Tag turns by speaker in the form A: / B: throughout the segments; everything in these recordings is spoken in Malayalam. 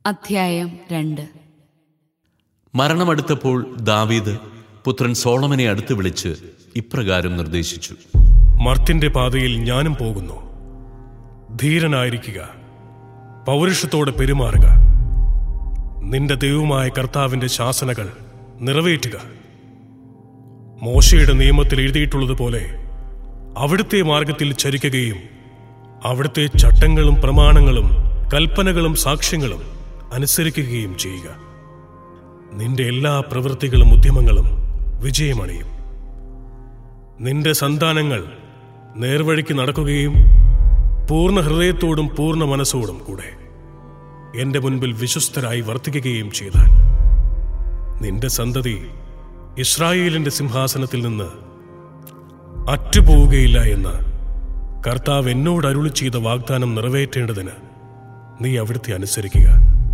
A: അധ്യായം രണ്ട്
B: മരണമടുത്തപ്പോൾ ദാവീദ് പുത്രൻ സോളമനെ അടുത്ത് വിളിച്ച് ഇപ്രകാരം നിർദ്ദേശിച്ചു
C: മർത്തിന്റെ പാതയിൽ ഞാനും പോകുന്നു ധീരനായിരിക്കുക പൗരുഷത്തോടെ പെരുമാറുക നിന്റെ ദൈവമായ കർത്താവിന്റെ ശാസനകൾ നിറവേറ്റുക മോശയുടെ നിയമത്തിൽ എഴുതിയിട്ടുള്ളതുപോലെ അവിടുത്തെ മാർഗത്തിൽ ചരിക്കുകയും അവിടുത്തെ ചട്ടങ്ങളും പ്രമാണങ്ങളും കൽപ്പനകളും സാക്ഷ്യങ്ങളും അനുസരിക്കുകയും ചെയ്യുക നിന്റെ എല്ലാ പ്രവൃത്തികളും ഉദ്യമങ്ങളും വിജയമണിയും നിന്റെ സന്താനങ്ങൾ നേർവഴിക്ക് നടക്കുകയും പൂർണ്ണ ഹൃദയത്തോടും പൂർണ്ണ മനസ്സോടും കൂടെ എന്റെ മുൻപിൽ വിശ്വസ്തരായി വർത്തിക്കുകയും ചെയ്താൽ നിന്റെ സന്തതി ഇസ്രായേലിന്റെ സിംഹാസനത്തിൽ നിന്ന് അറ്റുപോവുകയില്ല എന്ന് കർത്താവ് എന്നോട് അരുളി ചെയ്ത വാഗ്ദാനം നിറവേറ്റേണ്ടതിന് നീ അവിടുത്തെ അനുസരിക്കുക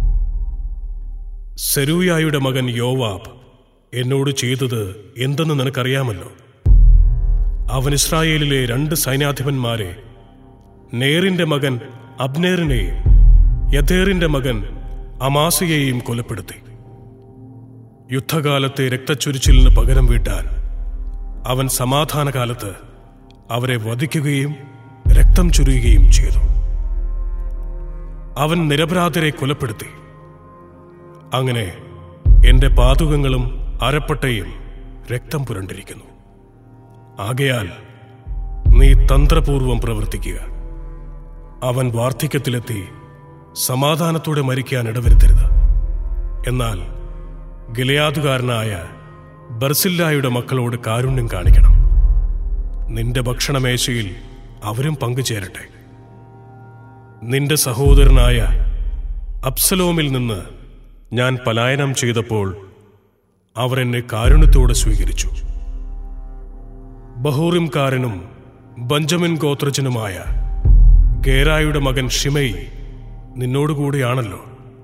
C: സെരൂയായുടെ മകൻ യോവാബ് എന്നോട് ചെയ്തത് എന്തെന്ന് നിനക്കറിയാമല്ലോ അവൻ ഇസ്രായേലിലെ രണ്ട് സൈന്യാധിപന്മാരെ നേറിന്റെ മകൻ അബ്നേറിനെയും യഥേറിന്റെ മകൻ അമാസിയെയും കൊലപ്പെടുത്തി യുദ്ധകാലത്തെ രക്തച്ചൊരിച്ചിലിന് പകരം വീട്ടാൻ അവൻ സമാധാനകാലത്ത് അവരെ വധിക്കുകയും രക്തം ചൊരിയുകയും ചെയ്തു അവൻ നിരപരാധരെ കൊലപ്പെടുത്തി അങ്ങനെ എന്റെ പാതുകങ്ങളും അരപ്പട്ടയും രക്തം പുരണ്ടിരിക്കുന്നു ആകയാൽ നീ തന്ത്രപൂർവം പ്രവർത്തിക്കുക അവൻ വാർദ്ധക്യത്തിലെത്തി സമാധാനത്തോടെ മരിക്കാൻ ഇടവരുത്തരുത് എന്നാൽ ഗിലയാതുകാരനായ ബർസില്ലായുടെ മക്കളോട് കാരുണ്യം കാണിക്കണം നിന്റെ ഭക്ഷണമേശയിൽ അവരും പങ്കുചേരട്ടെ നിന്റെ സഹോദരനായ അബ്സലോമിൽ നിന്ന് ഞാൻ പലായനം ചെയ്തപ്പോൾ അവർ എന്നെ കാരുണ്യത്തോടെ സ്വീകരിച്ചു ബഹൂറിംകാരനും ബഞ്ചമിൻ ഗോത്രജനുമായ ഗേരായുടെ മകൻ ഷിമയി നിന്നോടുകൂടിയാണല്ലോ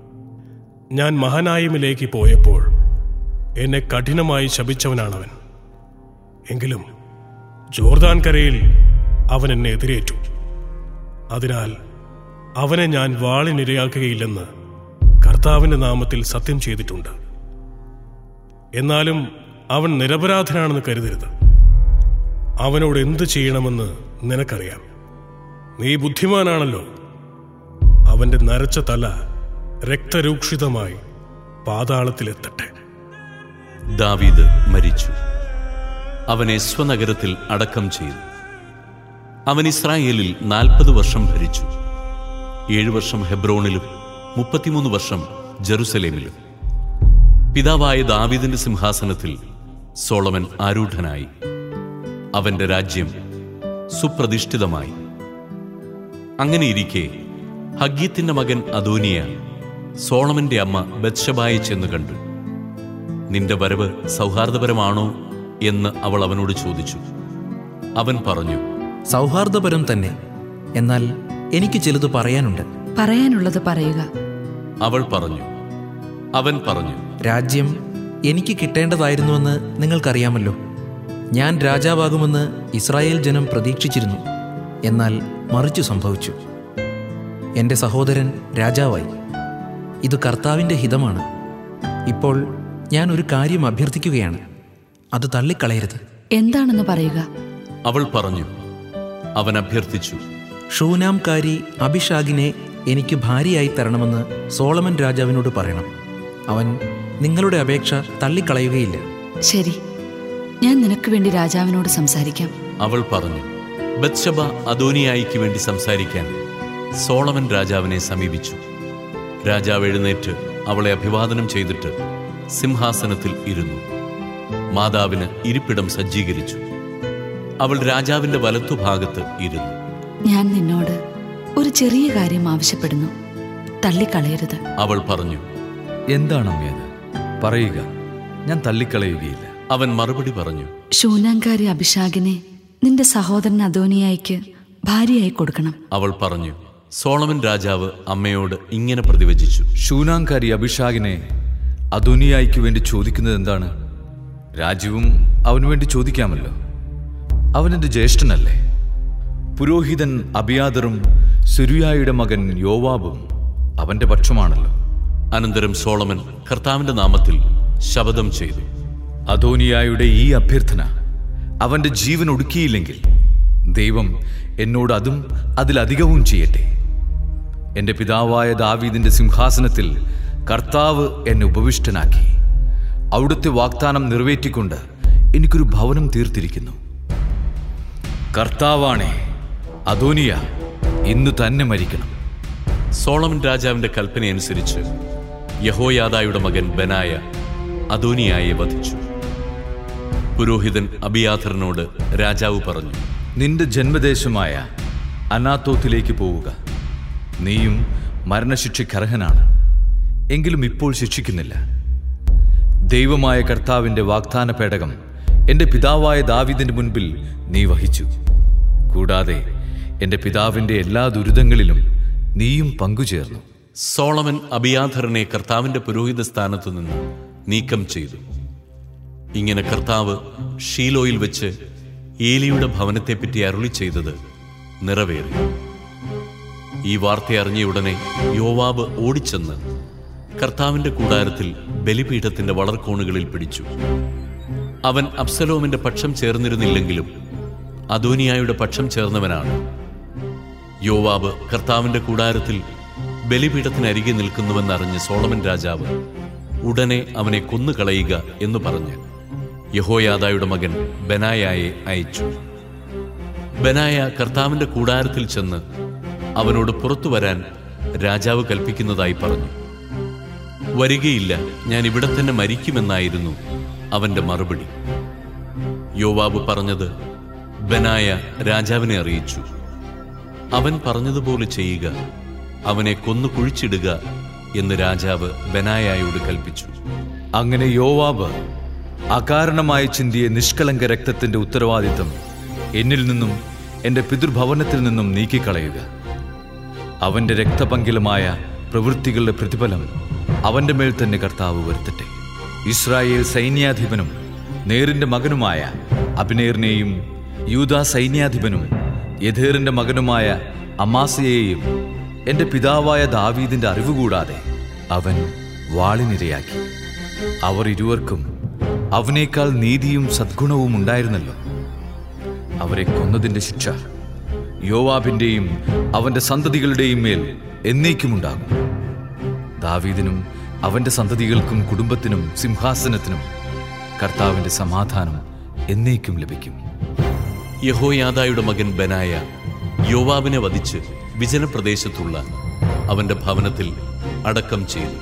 C: ഞാൻ മഹനായിമിലേക്ക് പോയപ്പോൾ എന്നെ കഠിനമായി ശപിച്ചവനാണവൻ എങ്കിലും ജോർദാൻ കരയിൽ അവൻ എന്നെ എതിരേറ്റു അതിനാൽ അവനെ ഞാൻ വാളിനിരയാക്കുകയില്ലെന്ന് കർത്താവിന്റെ നാമത്തിൽ സത്യം ചെയ്തിട്ടുണ്ട് എന്നാലും അവൻ നിരപരാധനാണെന്ന് കരുതരുത് അവനോട് എന്ത് ചെയ്യണമെന്ന് നിനക്കറിയാം നീ ബുദ്ധിമാനാണല്ലോ അവന്റെ നരച്ച തല രക്തരൂക്ഷിതമായി പാതാളത്തിലെത്തട്ടെ
B: ദാവീദ് മരിച്ചു അവനെ സ്വനഗരത്തിൽ അടക്കം ചെയ്തു അവൻ ഇസ്രായേലിൽ നാൽപ്പത് വർഷം ഭരിച്ചു ഏഴു വർഷം ഹെബ്രോണിലും മുപ്പത്തിമൂന്ന് വർഷം ജെറുസലേമിലും പിതാവായ ദാവീദിന്റെ സിംഹാസനത്തിൽ സോളമൻ ആരൂഢനായി അവന്റെ രാജ്യം സുപ്രതിഷ്ഠിതമായി അങ്ങനെയിരിക്കെ ഹഗ്യത്തിന്റെ മകൻ അദോനിയ സോളമന്റെ അമ്മ ബത്ഷബായെ ചെന്ന് കണ്ടു നിന്റെ വരവ് സൗഹാർദ്ദപരമാണോ എന്ന് അവൾ അവനോട് ചോദിച്ചു അവൻ പറഞ്ഞു
D: സൗഹാർദ്ദപരം തന്നെ എന്നാൽ എനിക്ക് ചിലത് പറയാനുണ്ട്
A: പറയാനുള്ളത് പറയുക
B: അവൾ പറഞ്ഞു അവൻ പറഞ്ഞു
D: രാജ്യം എനിക്ക് കിട്ടേണ്ടതായിരുന്നുവെന്ന് നിങ്ങൾക്കറിയാമല്ലോ ഞാൻ രാജാവാകുമെന്ന് ഇസ്രായേൽ ജനം പ്രതീക്ഷിച്ചിരുന്നു എന്നാൽ മറിച്ചു സംഭവിച്ചു എൻ്റെ സഹോദരൻ രാജാവായി ഇത് കർത്താവിൻ്റെ ഹിതമാണ് ഇപ്പോൾ ഞാൻ ഒരു കാര്യം അഭ്യർത്ഥിക്കുകയാണ് അത് തള്ളിക്കളയരുത്
A: എന്താണെന്ന് പറയുക
B: അവൾ പറഞ്ഞു അവൻ അഭ്യർത്ഥിച്ചു
D: ഷൂനാംകാരി അഭിഷാഗിനെ എനിക്ക് ഭാര്യയായി തരണമെന്ന് സോളമൻ രാജാവിനോട് പറയണം അവൻ നിങ്ങളുടെ അപേക്ഷ തള്ളിക്കളയുകയില്ല
A: ശരി ഞാൻ നിനക്ക് വേണ്ടി രാജാവിനോട് സംസാരിക്കാം
B: അവൾ പറഞ്ഞു ബത്ഷബ അദോനിയായിക്ക് വേണ്ടി സംസാരിക്കാൻ സോളമൻ രാജാവിനെ സമീപിച്ചു രാജാവ് എഴുന്നേറ്റ് അവളെ അഭിവാദനം ചെയ്തിട്ട് സിംഹാസനത്തിൽ ഇരുന്നു മാതാവിന് ഇരിപ്പിടം സജ്ജീകരിച്ചു അവൾ രാജാവിന്റെ വലത്തുഭാഗത്ത് ഇരുന്നു
A: ഞാൻ നിന്നോട് ഒരു ചെറിയ കാര്യം ആവശ്യപ്പെടുന്നു തള്ളിക്കളയരുത്
B: അവൾ പറഞ്ഞു
E: എന്താണ് അമ്മയത് പറയുക ഞാൻ തള്ളിക്കളയുകയില്ല
B: അവൻ മറുപടി പറഞ്ഞു
A: ശൂനാങ്കാരി അഭിഷാകിനെ നിന്റെ സഹോദരൻ അദോനിയായിക്ക് ഭാര്യയായി കൊടുക്കണം
B: അവൾ പറഞ്ഞു സോളമൻ രാജാവ് അമ്മയോട് ഇങ്ങനെ പ്രതിവചിച്ചു
E: ഷൂനാങ്കാരി അഭിഷാകിനെ അദുനിയായിക്ക് വേണ്ടി ചോദിക്കുന്നത് എന്താണ് രാജ്യവും അവനു വേണ്ടി ചോദിക്കാമല്ലോ അവനെന്റെ ജ്യേഷ്ഠനല്ലേ പുരോഹിതൻ അബിയാദറും സുരുയായുടെ മകൻ യോവാബും അവന്റെ പക്ഷമാണല്ലോ
B: അനന്തരം സോളമൻ കർത്താവിന്റെ നാമത്തിൽ ശപഥം ചെയ്തു
E: അദോനിയായുടെ ഈ അഭ്യർത്ഥന അവന്റെ ജീവൻ ഒടുക്കിയില്ലെങ്കിൽ ദൈവം എന്നോട് അതും അതിലധികവും ചെയ്യട്ടെ എന്റെ പിതാവായ ദാവീദിന്റെ സിംഹാസനത്തിൽ കർത്താവ് എന്നെ ഉപവിഷ്ടനാക്കി അവിടുത്തെ വാഗ്ദാനം നിറവേറ്റിക്കൊണ്ട് എനിക്കൊരു ഭവനം തീർത്തിരിക്കുന്നു കർത്താവാണേ അദോനിയ ഇന്ന് തന്നെ മരിക്കണം
B: സോളമൻ രാജാവിന്റെ കൽപ്പനയനുസരിച്ച് യഹോയാദായുടെ മകൻ ബനായ അദോനിയായെ വധിച്ചു പുരോഹിതൻ അബിയാഥറിനോട് രാജാവ് പറഞ്ഞു
E: നിന്റെ ജന്മദേശമായ അനാത്തോത്തിലേക്ക് പോവുക നീയും മരണശിക്ഷയ്ക്ക് അർഹനാണ് എങ്കിലും ഇപ്പോൾ ശിക്ഷിക്കുന്നില്ല ദൈവമായ കർത്താവിന്റെ വാഗ്ദാന പേടകം എന്റെ പിതാവായ ദാവിദിന്റെ മുൻപിൽ നീ വഹിച്ചു കൂടാതെ എന്റെ പിതാവിന്റെ എല്ലാ ദുരിതങ്ങളിലും നീയും പങ്കുചേർന്നു
B: സോളമൻ അബിയാഥറിനെ കർത്താവിന്റെ പുരോഹിത സ്ഥാനത്തു നിന്ന് നീക്കം ചെയ്തു ഇങ്ങനെ കർത്താവ് ഷീലോയിൽ വെച്ച് ഏലിയുടെ ഭവനത്തെപ്പറ്റി അരുളി ചെയ്തത് നിറവേറി ഈ വാർത്ത അറിഞ്ഞ ഉടനെ യോവാബ് ഓടിച്ചെന്ന് കർത്താവിന്റെ കൂടാരത്തിൽ ബലിപീഠത്തിന്റെ വളർക്കോണുകളിൽ പിടിച്ചു അവൻ അബ്സലോമിന്റെ പക്ഷം ചേർന്നിരുന്നില്ലെങ്കിലും അദോനിയായുടെ പക്ഷം ചേർന്നവനാണ് യോവാബ് കർത്താവിന്റെ കൂടാരത്തിൽ ബലിപീഠത്തിനരികെ നിൽക്കുന്നുവെന്നറിഞ്ഞ് സോളമൻ രാജാവ് ഉടനെ അവനെ കൊന്നുകളയുക എന്ന് പറഞ്ഞ് യഹോയാദായുടെ മകൻ ബനായായെ അയച്ചു ബനായ കർത്താവിന്റെ കൂടാരത്തിൽ ചെന്ന് അവനോട് പുറത്തു വരാൻ രാജാവ് കൽപ്പിക്കുന്നതായി പറഞ്ഞു വരികയില്ല ഞാൻ ഇവിടെ തന്നെ മരിക്കുമെന്നായിരുന്നു അവന്റെ മറുപടി യോവാബ് പറഞ്ഞത് ബനായ രാജാവിനെ അറിയിച്ചു അവൻ പറഞ്ഞതുപോലെ ചെയ്യുക അവനെ കൊന്നു കുഴിച്ചിടുക എന്ന് രാജാവ് ബനായായോട് കൽപ്പിച്ചു
E: അങ്ങനെ യോവാബ് അകാരണമായി ചിന്തിയ നിഷ്കളങ്ക രക്തത്തിന്റെ ഉത്തരവാദിത്തം എന്നിൽ നിന്നും എന്റെ പിതൃഭവനത്തിൽ നിന്നും നീക്കിക്കളയുക അവന്റെ രക്തപങ്കിലമായ പ്രവൃത്തികളുടെ പ്രതിഫലം അവന്റെ മേൽ തന്നെ കർത്താവ് വരുത്തട്ടെ ഇസ്രായേൽ സൈന്യാധിപനും നേറിന്റെ മകനുമായ അഭിനേറിനെയും യൂദാ സൈന്യാധിപനും യഥേറിന്റെ മകനുമായ അമാസയെയും എന്റെ പിതാവായ ദാവീദിന്റെ അറിവ് കൂടാതെ അവൻ വാളിനിരയാക്കി അവർ ഇരുവർക്കും അവനേക്കാൾ നീതിയും സദ്ഗുണവും ഉണ്ടായിരുന്നല്ലോ അവരെ കൊന്നതിന്റെ ശിക്ഷ യോവാബിന്റെയും അവന്റെ സന്തതികളുടെയും മേൽ എന്നേക്കുമുണ്ടാകും ദാവീദിനും അവന്റെ സന്തതികൾക്കും കുടുംബത്തിനും സിംഹാസനത്തിനും കർത്താവിന്റെ സമാധാനം എന്നേക്കും ലഭിക്കും
B: യഹോയാദായുടെ മകൻ ബനായ യോവാബിനെ വധിച്ച് വിജനപ്രദേശത്തുള്ള അവന്റെ ഭവനത്തിൽ അടക്കം ചെയ്തു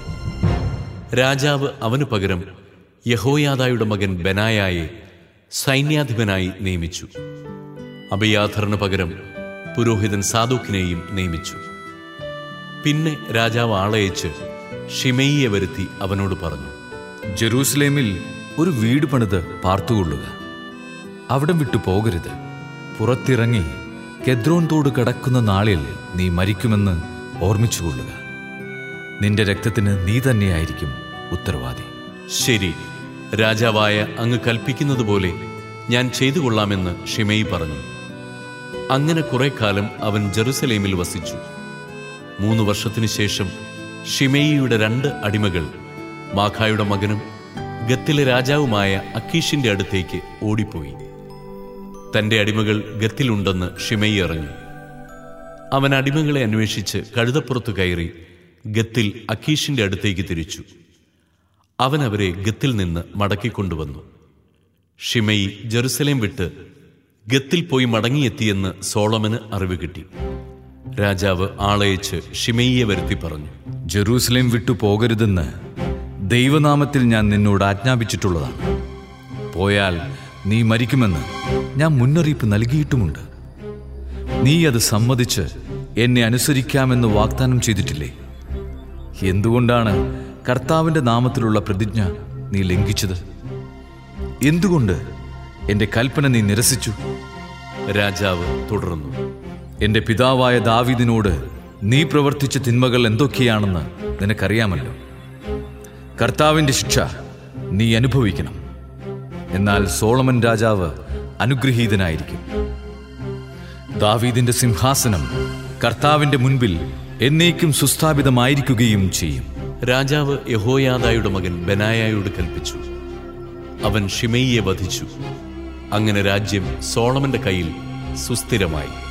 B: രാജാവ് അവനു പകരം യഹോയാദായുടെ മകൻ ബനായായെ സൈന്യാധിപനായി നിയമിച്ചു അബിയാഥറിന് പകരം പുരോഹിതൻ സാദൂക്കിനെയും നിയമിച്ചു പിന്നെ രാജാവ് ആളയച്ച് ഷിമയിയെ വരുത്തി അവനോട് പറഞ്ഞു
E: ജെറൂസലേമിൽ ഒരു വീട് പണിത് പാർത്തുകൊള്ളുക അവിടം വിട്ടു പോകരുത് പുറത്തിറങ്ങി കെദ്രോൻ തോട് കടക്കുന്ന നാളിൽ നീ മരിക്കുമെന്ന് ഓർമ്മിച്ചുകൊള്ളുക നിന്റെ രക്തത്തിന് നീ തന്നെയായിരിക്കും ഉത്തരവാദി
B: ശരി രാജാവായ അങ്ങ് കൽപ്പിക്കുന്നത് പോലെ ഞാൻ ചെയ്തു കൊള്ളാമെന്ന് ഷിമയി പറഞ്ഞു അങ്ങനെ കുറെ കാലം അവൻ ജെറുസലേമിൽ വസിച്ചു മൂന്ന് വർഷത്തിനു ശേഷം ഷിമയിയുടെ രണ്ട് അടിമകൾ മാഖായുടെ മകനും ഗത്തിലെ രാജാവുമായ അക്കീഷിന്റെ അടുത്തേക്ക് ഓടിപ്പോയി തന്റെ അടിമകൾ ഗത്തിലുണ്ടെന്ന് ഷിമയി അറിഞ്ഞു അവൻ അടിമകളെ അന്വേഷിച്ച് കഴുതപ്പുറത്തു കയറി ഗത്തിൽ അക്കീഷിന്റെ അടുത്തേക്ക് തിരിച്ചു അവൻ അവരെ ഗത്തിൽ നിന്ന് മടക്കിക്കൊണ്ടുവന്നു ഷിമയി ജെറുസലേം വിട്ട് ഗത്തിൽ പോയി മടങ്ങിയെത്തിയെന്ന് സോളമന് അറിവ് കിട്ടി രാജാവ് ആളയച്ച് ഷിമയിയെ വരുത്തി പറഞ്ഞു
E: ജെറൂസലേം വിട്ടു പോകരുതെന്ന് ദൈവനാമത്തിൽ ഞാൻ നിന്നോട് ആജ്ഞാപിച്ചിട്ടുള്ളതാണ് പോയാൽ നീ മരിക്കുമെന്ന് ഞാൻ മുന്നറിയിപ്പ് നൽകിയിട്ടുമുണ്ട് നീ അത് സമ്മതിച്ച് എന്നെ അനുസരിക്കാമെന്ന് വാഗ്ദാനം ചെയ്തിട്ടില്ലേ എന്തുകൊണ്ടാണ് കർത്താവിന്റെ നാമത്തിലുള്ള പ്രതിജ്ഞ നീ ലംഘിച്ചത് എന്തുകൊണ്ട് എന്റെ കൽപ്പന നീ നിരസിച്ചു
B: രാജാവ് തുടർന്നു
E: എന്റെ പിതാവായ ദാവീദിനോട് നീ പ്രവർത്തിച്ച തിന്മകൾ എന്തൊക്കെയാണെന്ന് നിനക്കറിയാമല്ലോ കർത്താവിന്റെ ശിക്ഷ നീ അനുഭവിക്കണം എന്നാൽ സോളമൻ രാജാവ് അനുഗ്രഹീതനായിരിക്കും ദാവീദിന്റെ സിംഹാസനം കർത്താവിന്റെ മുൻപിൽ എന്നേക്കും സുസ്ഥാപിതമായിരിക്കുകയും ചെയ്യും
B: രാജാവ് യഹോയാദായുടെ മകൻ ബനായായോട് കൽപ്പിച്ചു അവൻ ഷിമയിയെ വധിച്ചു അങ്ങനെ രാജ്യം സോളമന്റെ കയ്യിൽ സുസ്ഥിരമായി